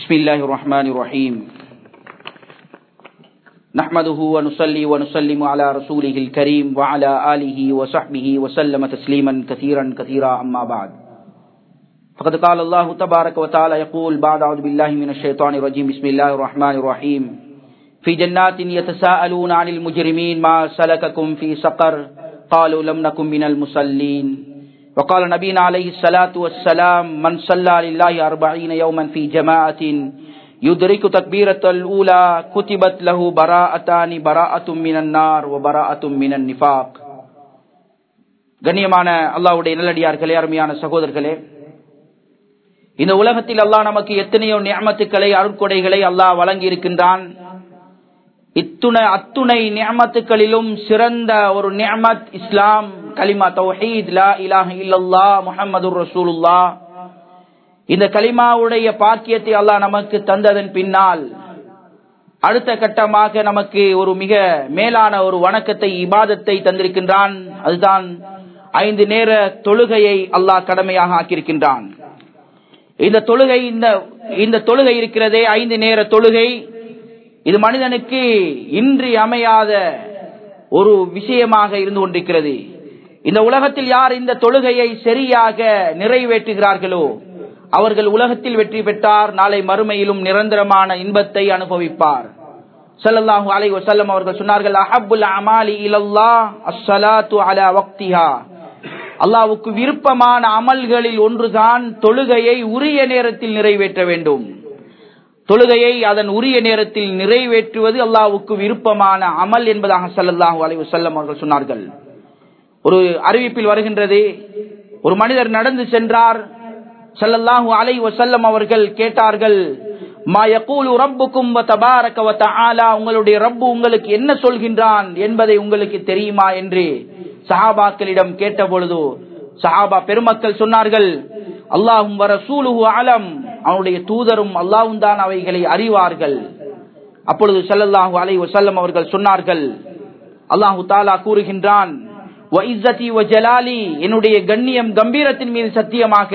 بسم الله الرحمن الرحيم نحمده ونصلي ونسلم على رسوله الكريم وعلى آله وصحبه وسلم تسليما كثيرا كثيرا أما بعد فقد قال الله تبارك وتعالى يقول بعد أعوذ بالله من الشيطان الرجيم بسم الله الرحمن الرحيم في جنات يتساءلون عن المجرمين ما سلككم في سقر قالوا لم نكن من المصلين وقال نبينا عليه الصلاة والسلام من صلى لله أربعين يوما في جماعة يدرك تكبيرة الأولى كتبت له براءتان براءة من النار وبراءة من النفاق கண்ணியமான அல்லாவுடைய நல்லடியார்களே அருமையான சகோதரர்களே இந்த உலகத்தில் அல்லாஹ் நமக்கு எத்தனையோ நியமத்துக்களை அருட்கொடைகளை அல்லாஹ் வழங்கி இருக்கின்றான் இத்துணை அத்துணை நியமத்துக்களிலும் சிறந்த ஒரு நியமத் இஸ்லாம் கலிமா தௌஹீத் லா இலாஹ இல்லல்லா முஹம்மது ரசூலுல்லா இந்த கலிமாவுடைய பாக்கியத்தை அல்லாஹ் நமக்கு தந்ததன் பின்னால் அடுத்த கட்டமாக நமக்கு ஒரு மிக மேலான ஒரு வணக்கத்தை இபாதத்தை தந்திருக்கின்றான் அதுதான் ஐந்து நேர தொழுகையை அல்லாஹ் கடமையாக ஆக்கியிருக்கின்றான் இந்த தொழுகை இந்த இந்த தொழுகை இருக்கிறதே ஐந்து நேர தொழுகை இது மனிதனுக்கு இன்றி அமையாத ஒரு விஷயமாக இருந்து கொண்டிருக்கிறது இந்த உலகத்தில் யார் இந்த தொழுகையை சரியாக நிறைவேற்றுகிறார்களோ அவர்கள் உலகத்தில் வெற்றி பெற்றார் நாளை மறுமையிலும் நிரந்தரமான இன்பத்தை அனுபவிப்பார் சல்லல்லாஹு அலை வசல்லம் அவர்கள் சொன்னார்கள் அஹபுல் அமாலி இலல்லா அஸ்ஸலாத்து அலா வக்திஹா அல்லாவுக்கு விருப்பமான அமல்களில் ஒன்றுதான் தொழுகையை உரிய நேரத்தில் நிறைவேற்ற வேண்டும் தொழுகையை அதன் உரிய நேரத்தில் நிறைவேற்றுவது அல்லாவுக்கு விருப்பமான அமல் என்பதாக சல்லல்லாஹு அலைவு செல்லம் அவர்கள் சொன்னார்கள் ஒரு அறிவிப்பில் வருகின்றது ஒரு மனிதர் நடந்து சென்றார் சல்லல்லாஹு அலை வசல்லம் அவர்கள் கேட்டார்கள் உங்களுடைய ரப்பு உங்களுக்கு என்ன சொல்கின்றான் என்பதை உங்களுக்கு தெரியுமா என்று சஹாபாக்களிடம் கேட்ட பொழுது சஹாபா பெருமக்கள் சொன்னார்கள் அல்லாஹும் வர சூலுகு ஆலம் அவனுடைய தூதரும் அல்லாவும் தான் அவைகளை அறிவார்கள் அப்பொழுது சல்லல்லாஹு அலை வசல்லம் அவர்கள் சொன்னார்கள் அல்லாஹு தாலா கூறுகின்றான் என்னுடைய கண்ணியம் கம்பீரத்தின் மீது சத்தியமாக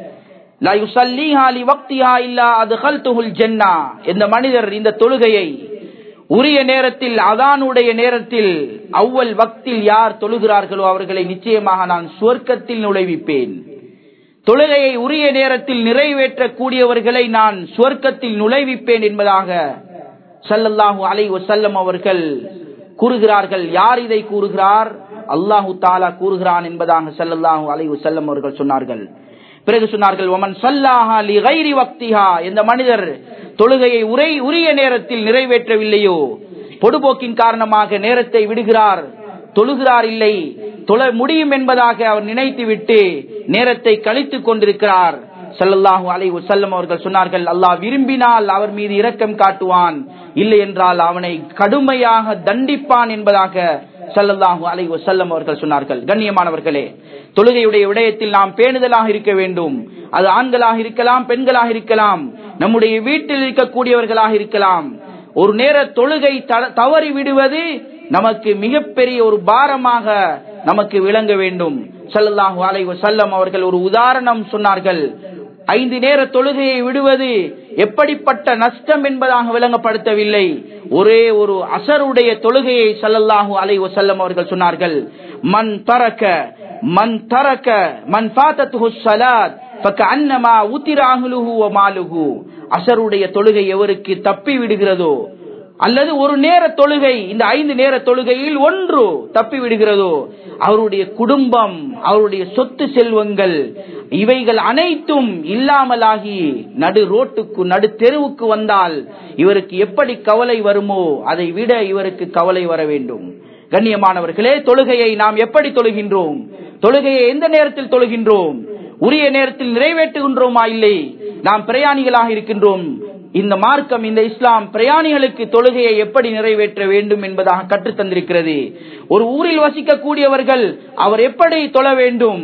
இந்த மனிதர் இந்த தொழுகையை உரிய நேரத்தில் அதானுடைய நேரத்தில் அவ்வல் வக்தில் யார் தொழுகிறார்களோ அவர்களை நிச்சயமாக நான் சுவர்க்கத்தில் நுழைவிப்பேன் தொழுகையை உரிய நேரத்தில் நிறைவேற்றக்கூடியவர்களை நான் சுவர்க்கத்தில் நுழைவிப்பேன் என்பதாக சல்லல்லாஹு அலை வசல்லம் அவர்கள் கூறுகிறார்கள் யார் இதை கூறுகிறார் அல்லாஹு தாலா கூறுகிறான் என்பதாக சல்லல்லாஹு அலை வசல்லம் அவர்கள் சொன்னார்கள் பிறகு சொன்னார்கள் ஒமன் சல்லாஹா லி கைரி வக்திஹா இந்த மனிதர் தொழுகையை உரை உரிய நேரத்தில் நிறைவேற்றவில்லையோ பொடுபோக்கின் காரணமாக நேரத்தை விடுகிறார் தொழுகிறார் இல்லை தொழ முடியும் என்பதாக அவர் நினைத்து விட்டு நேரத்தை கழித்துக் கொண்டிருக்கிறார் சல்லல்லாஹூ அலை வசல்லம் அவர்கள் சொன்னார்கள் அல்லாஹ் விரும்பினால் அவர் மீது இரக்கம் காட்டுவான் இல்லை என்றால் அவனை கடுமையாக தண்டிப்பான் என்பதாக சல்லல்லாஹு அலை வசல்லம் அவர்கள் சொன்னார்கள் கண்ணியமானவர்களே தொழுகையுடைய விடயத்தில் நாம் பேணுதலாக இருக்க வேண்டும் அது ஆண்களாக இருக்கலாம் பெண்களாக இருக்கலாம் நம்முடைய வீட்டில் இருக்கக்கூடியவர்களாக இருக்கலாம் ஒரு நேர தொழுகை தவறி விடுவது நமக்கு மிகப்பெரிய ஒரு பாரமாக நமக்கு விளங்க வேண்டும் சல்லல்லாஹு அலை வசல்லம் அவர்கள் ஒரு உதாரணம் சொன்னார்கள் ஐந்து நேர தொழுகையை விடுவது எப்படிப்பட்ட நஷ்டம் என்பதாக விளங்கப்படுத்தவில்லை ஒரே ஒரு அசருடைய தொழுகையை சல்லல்லாஹு அலை வசல்லம் அவர்கள் சொன்னார்கள் மண் தரக்க மண் தரக்க மண் பாத்தத்து சலாத் அன்னமா உத்திராகுலுகு மாலுகு அசருடைய தொழுகை எவருக்கு தப்பி விடுகிறதோ அல்லது ஒரு நேர தொழுகை இந்த ஐந்து நேர தொழுகையில் ஒன்று தப்பி விடுகிறதோ அவருடைய குடும்பம் அவருடைய சொத்து செல்வங்கள் இவைகள் அனைத்தும் இல்லாமலாகி நடு ரோட்டுக்கு நடு தெருவுக்கு வந்தால் இவருக்கு எப்படி கவலை வருமோ அதை விட இவருக்கு கவலை வர வேண்டும் கண்ணியமானவர்களே தொழுகையை நாம் எப்படி தொழுகின்றோம் தொழுகையை எந்த நேரத்தில் தொழுகின்றோம் உரிய நேரத்தில் நிறைவேற்றுகின்றோமா இல்லை நாம் பிரயாணிகளாக இருக்கின்றோம் இந்த மார்க்கம் இந்த இஸ்லாம் பிரயாணிகளுக்கு தொழுகையை எப்படி நிறைவேற்ற வேண்டும் என்பதாக கற்றுத் தந்திருக்கிறது ஒரு ஊரில் வசிக்கக்கூடியவர்கள் அவர் எப்படி தொழ வேண்டும்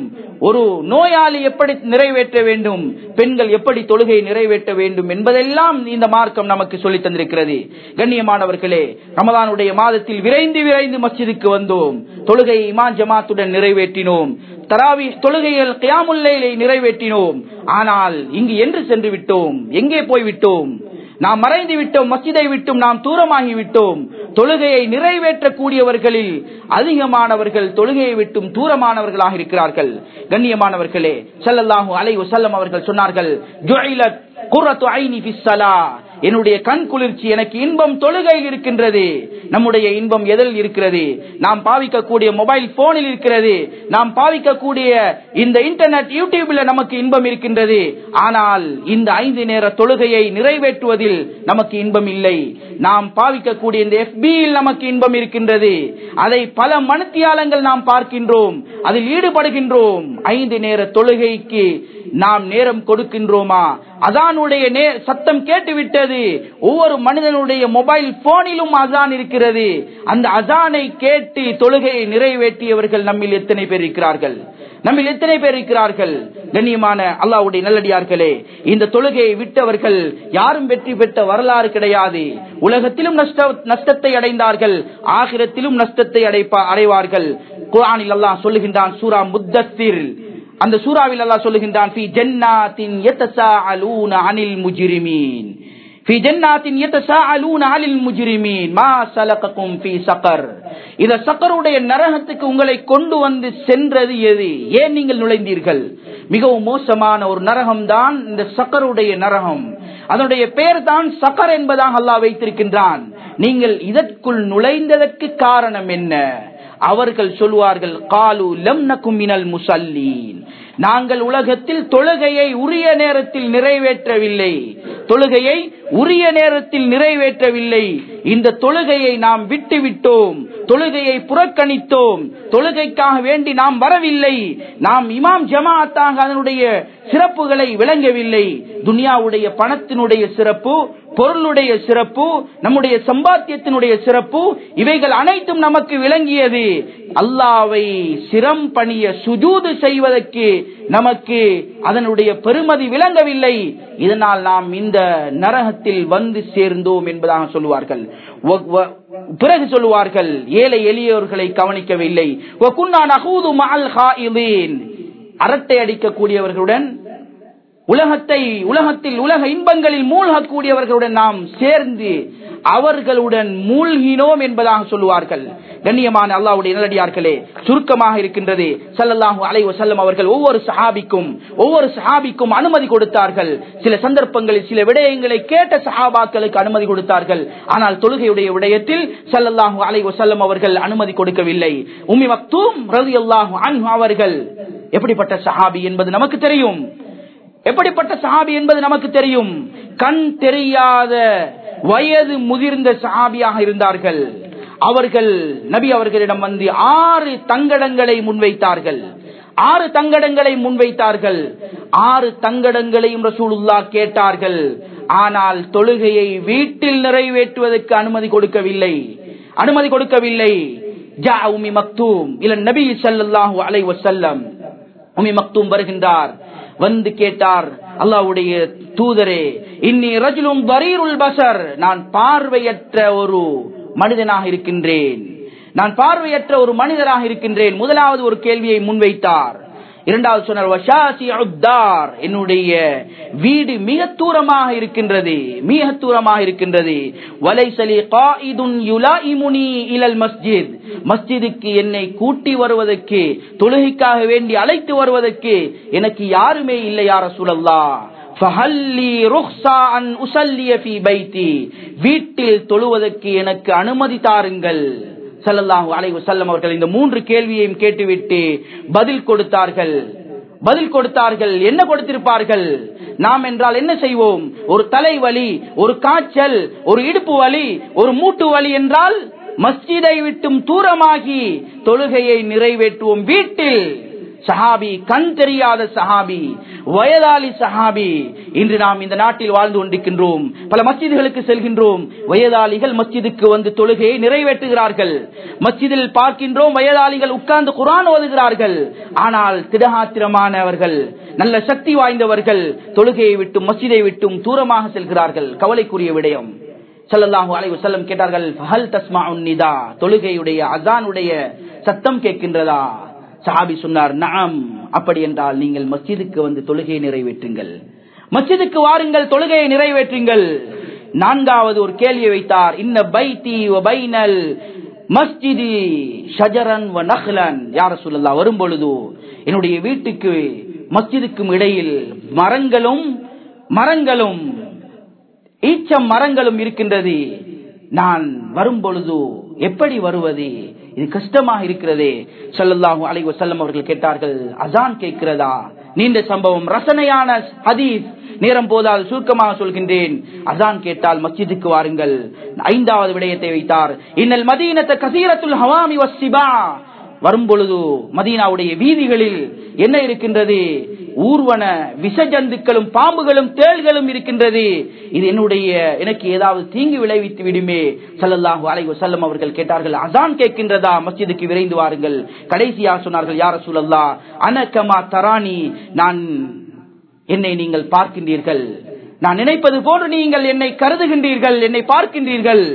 ஒரு நோயாளி எப்படி நிறைவேற்ற வேண்டும் பெண்கள் எப்படி தொழுகை நிறைவேற்ற வேண்டும் என்பதெல்லாம் இந்த மார்க்கம் நமக்கு சொல்லி தந்திருக்கிறது கண்ணியமானவர்களே ரமதானுடைய மாதத்தில் விரைந்து விரைந்து மஸ்ஜிதுக்கு வந்தோம் தொழுகை இமான் ஜமாத்துடன் நிறைவேற்றினோம் தராவி தொழுகைகள் கியாமுல்லையை நிறைவேற்றினோம் ஆனால் இங்கு என்று சென்று விட்டோம் எங்கே போய் விட்டோம் நாம் மறைந்து விட்டோம் மஸ்ஜிதை விட்டும் நாம் தூரமாகி விட்டோம் தொழுகையை நிறைவேற்றக்கூடியவர்களில் அதிகமானவர்கள் தொழுகையை விட்டும் தூரமானவர்களாக இருக்கிறார்கள் கண்ணியமானவர்களே ஸல்லல்லாஹு அலைஹி வஸல்லம் அவர்கள் சொன்னார்கள் ஜுஇலத் குர்ரத்து ஐனி ஃபிஸ் ஸலா என்னுடைய கண் குளிர்ச்சி எனக்கு இன்பம் தொழுகையில் இருக்கின்றது நம்முடைய இன்பம் எதில் இருக்கிறது நாம் பாவிக்கக்கூடிய மொபைல் போனில் இருக்கிறது நாம் பாவிக்கக்கூடிய இந்த இன்டர்நெட் யூடியூப்ல நமக்கு இன்பம் இருக்கின்றது ஆனால் இந்த ஐந்து நேர தொழுகையை நிறைவேற்றுவதில் நமக்கு இன்பம் இல்லை நாம் பாவிக்கக்கூடிய இந்த எஃபியில் நமக்கு இன்பம் இருக்கின்றது அதை பல மனுத்தியாலங்கள் நாம் பார்க்கின்றோம் அதில் ஈடுபடுகின்றோம் ஐந்து நேர தொழுகைக்கு நாம் நேரம் கொடுக்கின்றோமா அதானுடைய நே- சத்தம் கேட்டுவிட்டது ஒவ்வொரு மனிதனுடைய மொபைல் போனிலும் அசான் இருக்கிறது அந்த அசானை கேட்டு தொழுகையை நிறைவேற்றியவர்கள் நம்மில் எத்தனை பேர் இருக்கிறார்கள் நம்மில் எத்தனை பேர் இருக்கிறார்கள் கண்ணியமான அல்லாஹ்வுடைய நல்லடியார்களே இந்த தொழுகையை விட்டவர்கள் யாரும் வெற்றி பெற்ற வரலாறு கிடையாது உலகத்திலும் நஷ்ட நஷ்டத்தை அடைந்தார்கள் ஆகிரத்திலும் நஷ்டத்தை அடைப்பா அடைவார்கள் குர்ஆனில் அல்லாஹ் சொல்லுகின்றான் சூரா முத்தத்திர் அந்த சூறாவில் அல்லாஹ் சொல்லுகின்றான் "ஃபீ ஜன்னாத்தின் யத்தஸாஅலூன அனில் முஜ்ரிமீன் ஃபீ ஜன்னாத்தின் யத்தஸாஅலூன அனில் முஜ்ரிமீன் மா சலககும் ஃபீ சகர் இந்த சக்கருடைய நரகத்துக்கு உங்களை கொண்டு வந்து சென்றது எது ஏன் நீங்கள் நுழைந்தீர்கள் மிகவும் மோசமான ஒரு நரகம் தான் இந்த சக்கருடைய நரகம் அதனுடைய பெயர் தான் சக்கர் என்பதாக அல்லாஹ் வைத்திருக்கின்றான் நீங்கள் இதற்குள் நுழைந்ததற்கு காரணம் என்ன அவர்கள் சொல்வார்கள் காலு லம் நக்கும் மினல் முசல்லீன் நாங்கள் உலகத்தில் தொழுகையை உரிய நேரத்தில் நிறைவேற்றவில்லை தொழுகையை உரிய நேரத்தில் நிறைவேற்றவில்லை இந்த தொழுகையை நாம் விட்டு விட்டோம் தொழுகையை புறக்கணித்தோம் தொழுகைக்காக வேண்டி நாம் வரவில்லை நாம் இமாம் ஜமாஅத்தாக அதனுடைய சிறப்புகளை விளங்கவில்லை துனியாவுடைய பணத்தினுடைய சிறப்பு பொருளுடைய சிறப்பு நம்முடைய சம்பாத்தியத்தினுடைய சிறப்பு இவைகள் அனைத்தும் நமக்கு விளங்கியது அல்லாவை சிரம் பணிய சுஜூது செய்வதற்கு நமக்கு அதனுடைய பெருமதி விளங்கவில்லை இதனால் நாம் இந்த நரகத்தில் வந்து சேர்ந்தோம் என்பதாக சொல்லுவார்கள் வ- வ- பிறகு சொல்லுவார்கள் ஏழை எளியோர்களை கவனிக்கவில்லை وَكُنَّا نَخُوضُ مَعَ الْخَائِضِينَ. அரட்டை அடிக்கக்கூடியவர்களுடன் உலகத்தை உலகத்தில் உலக இன்பங்களில் மூழ்கக்கூடியவர்களுடன் நாம் சேர்ந்து அவர்களுடன் மூழ்கினோம் என்பதாக சொல்லுவார்கள் கண்ணியமான அல்லாஹ்வுடைய நல்லடியார்களே சுருக்கமாக இருக்கின்றது ஸல்லல்லாஹு அலைஹி வஸல்லம் அவர்கள் ஒவ்வொரு சஹாபிக்கும் ஒவ்வொரு சஹாபிக்கும் அனுமதி கொடுத்தார்கள் சில சந்தர்ப்பங்களில் சில விடயங்களை கேட்ட சஹாபாக்களுக்கு அனுமதி கொடுத்தார்கள் ஆனால் தொழுகையுடைய விடயத்தில் ஸல்லல்லாஹு அலைஹி வஸல்லம் அவர்கள் அனுமதி கொடுக்கவில்லை உம்மி மக்தூம் ரலியல்லாஹு அன்ஹு அவர்கள் எப்படிப்பட்ட சஹாபி என்பது நமக்கு தெரியும் எப்படிப்பட்ட சஹாபி என்பது நமக்கு தெரியும் கண் தெரியாத வயது முதிர்ந்த சஹாபியாக இருந்தார்கள் அவர்கள் நபி அவர்களிடம் வந்து ஆறு தங்கடங்களை முன்வைத்தார்கள் ஆறு தங்கடங்களை முன்வைத்தார்கள் ஆறு தங்கடங்களையும் ரசூலுல்லா கேட்டார்கள் ஆனால் தொழுகையை வீட்டில் நிறைவேற்றுவதற்கு அனுமதி கொடுக்கவில்லை அனுமதி கொடுக்கவில்லை ஜா உமி மக்தூம் இல்ல நபி ஸல்லல்லாஹு அலைஹி வஸல்லம் உமி மக்தூம் வருகின்றார் வந்து கேட்டார் அல்லாஹ்வுடைய தூதரே இன்னி ரஜுலும் பரீருல் பசர் நான் பார்வையற்ற ஒரு மனிதனாக இருக்கின்றேன் நான் பார்வையற்ற ஒரு மனிதராக இருக்கின்றேன் முதலாவது ஒரு கேள்வியை முன்வைத்தார் இரண்டாவது சொன்னார் "வஷாசி உத்தார்." என்னுடைய வீடு மிக தூரமாக இருக்கின்றது மிக தூரமாக இருக்கின்றது வலைசலி காயிதுன் யுலாயிமுனி இலல் மஸ்ஜித் மஸ்ஜிதுக்கு என்னை கூட்டி வருவதற்கு தொழுகைக்காக வேண்டி அழைத்து வருவதற்கு எனக்கு யாருமே இல்லை யார சூழல்லா வீட்டில் தொழுவதற்கு எனக்கு அனுமதி தாருங்கள் ஸல்லல்லாஹு அலைஹி வஸல்லம் அவர்கள் இந்த மூன்று கேள்வியையும் கேட்டுவிட்டு பதில் கொடுத்தார்கள் பதில் கொடுத்தார்கள் என்ன கொடுத்திருப்பார்கள் நாம் என்றால் என்ன செய்வோம் ஒரு தலைவலி ஒரு காய்ச்சல் ஒரு இடுப்பு வலி ஒரு மூட்டு வலி என்றால் மஸ்ஜிதை விட்டும் தூரமாகி தொழுகையை நிறைவேற்றுவோம் வீட்டில் சஹாபி கண் தெரியாத சஹாபி வயதாளி சஹாபி இன்று நாம் இந்த நாட்டில் வாழ்ந்து கொண்டிருக்கின்றோம் பல மஸ்ஜிதுகளுக்கு செல்கின்றோம் வயதாளிகள் மஸ்ஜிதுக்கு வந்து தொழுகையை நிறைவேற்றுகிறார்கள் மஸ்ஜிதில் பார்க்கின்றோம் வயதாளிகள் உட்கார்ந்து குரான் ஓதுகிறார்கள் ஆனால் திடகாத்திரமானவர்கள் நல்ல சக்தி வாய்ந்தவர்கள் தொழுகையை விட்டும் மஸ்ஜிதை விட்டும் தூரமாக செல்கிறார்கள் கவலைக்குரிய விடயம் சல்லல்லாஹு அலைஹி வஸல்லம் கேட்டார்கள் ஃபஹல் தஸ்மஉன் நிதா தொழுகையுடைய அசானுடைய சத்தம் கேட்கின்றதா சஹாபி சொன்னார் நஅம் அப்படி என்றால் நீங்கள் மஸ்ஜிதுக்கு வந்து தொழுகையை நிறைவேற்றுங்கள் மஸ்ஜிதுக்கு வாருங்கள் தொழுகையை நிறைவேற்றுங்கள் நான்காவது ஒரு கேள்வியை வைத்தார் இன்ன பைத்தி வ பைனல் மஸ்ஜிதி ஷஜரன் வ நஹ்லன் யா ரசூலல்லாஹ் வரும் பொழுது என்னுடைய வீட்டுக்கு மஸ்ஜிதுக்கும் இடையில் மரங்களும் மரங்களும் ஈச்சம் மரங்களும் இருக்கின்றது நான் வரும் பொழுது எப்படி வருவது இது கஷ்டமாக இருக்கிறதே ஸல்லல்லாஹு அலைஹி வஸல்லம் அவர்கள் கேட்டார்கள் அசான் கேட்கிறதா நீண்ட சம்பவம் ரசனையான ஹதீஸ் நேரம் போதால் சுருக்கமாக சொல்கின்றேன் அசான் கேட்டால் மஸ்ஜிதுக்கு வாருங்கள் ஐந்தாவது விடயத்தை வைத்தார் இன்னல் மதீனத்த கசீரத்துல் ஹவாமி வஸ்ஸிபா வரும் பொழுது மதீனாவுடைய வீதிகளில் என்ன இருக்கின்றது ஊர்வன விஷஜந்துக்களும் பாம்புகளும் தேள்களும் இருக்கின்றது இது என்னுடைய எனக்கு ஏதாவது தீங்கு விளைவித்து விடுமே சல்லல்லாஹு அலைஹி வஸல்லம் அவர்கள் கேட்டார்கள் அசான் கேட்கின்றதா மஸ்ஜிதுக்கு விரைந்து வாருங்கள் கடைசியாக சொன்னார்கள் யார சூழல்லா அனகமா தராணி நான் என்னை நீங்கள் பார்க்கின்றீர்கள் நான் நினைப்பது போன்று நீங்கள் என்னை கருதுகின்றீர்கள் என்னை பார்க்கின்றீர்கள்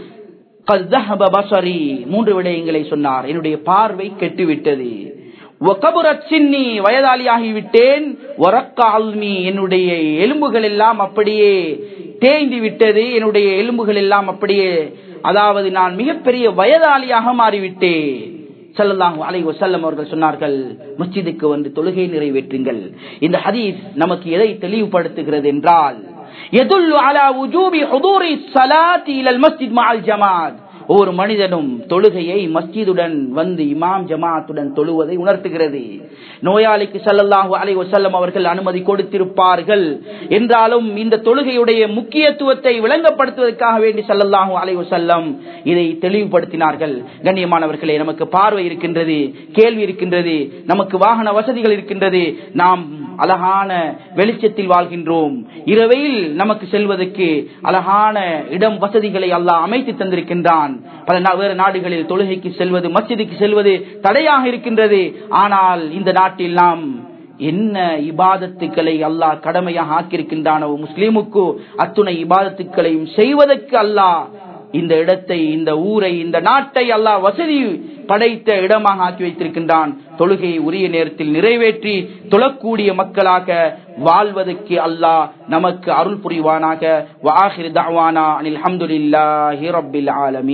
قد ذهب بصري மூன்று விடயங்களை சொன்னார் என்னுடைய பார்வை கெட்டுவிட்டது வகபுரத் சின்னி வயதாளியாகி விட்டேன் வரக்க அல்மி என்னுடைய எலும்புகள் எல்லாம் அப்படியே தேய்ந்து விட்டது என்னுடைய எலும்புகள் எல்லாம் அப்படியே அதாவது நான் மிகப்பெரிய வயதாளியாக மாறிவிட்டேன் ஸல்லல்லாஹு அலைஹி வஸல்லம் அவர்கள் சொன்னார்கள் மஸ்ஜிதுக்கு வந்து தொழுகை நிறைவேற்றுங்கள் இந்த ஹதீஸ் நமக்கு எதை தெளிவுபடுத்துகிறது என்றால் يدل على وجوب حضور الصلاة إلى المسجد مع الجماعة ஒவ்வொரு மனிதனும் தொழுகையை மஸ்ஜிதுடன் வந்து இமாம் ஜமாத்துடன் தொழுவதை உணர்த்துகிறது நோயாளிக்கு சல்லல்லாஹு அலைஹி வஸல்லம் அவர்கள் அனுமதி கொடுத்திருப்பார்கள் என்றாலும் இந்த தொழுகையுடைய முக்கியத்துவத்தை விளங்கப்படுத்துவதற்காக வேண்டி சல்லல்லாஹு அலைஹி வஸல்லம் இதை தெளிவுபடுத்தினார்கள் கண்ணியமானவர்களே நமக்கு பார்வை இருக்கின்றது கேள்வி இருக்கின்றது நமக்கு வாகன வசதிகள் இருக்கின்றது நாம் அழகான வெளிச்சத்தில் வாழ்கின்றோம் இரவையில் நமக்கு செல்வதற்கு அழகான இடம் வசதிகளை அல்லாஹ் அமைத்து தந்திருக்கின்றான் பல நா- வேறு நாடுகளில் தொழுகைக்கு செல்வது மஸ்ஜிதுக்கு செல்வது தடையாக இருக்கின்றது ஆனால் இந்த நாட்டில் நாம் என்ன இபாதத்துக்களை அல்லாஹ் கடமையாக ஆக்கியிருக்கின்றானோ முஸ்லிமுக்கு அத்துணை இபாதத்துக்களையும் செய்வதற்கு அல்லாஹ் இந்த இடத்தை இந்த ஊரை இந்த நாட்டை அல்லாஹ் வசதி படைத்த இடமாக ஆக்கி வைத்திருக்கின்றான் தொழுகையை உரிய நேரத்தில் நிறைவேற்றி தொழக்கூடிய மக்களாக வாழ்வதற்கு அல்லாஹ் நமக்கு அருள் புரிவானாக வாஹிர் தஅவானா அனில் ஹம்துலில்லாஹி ரப்பில் ஆலமீன்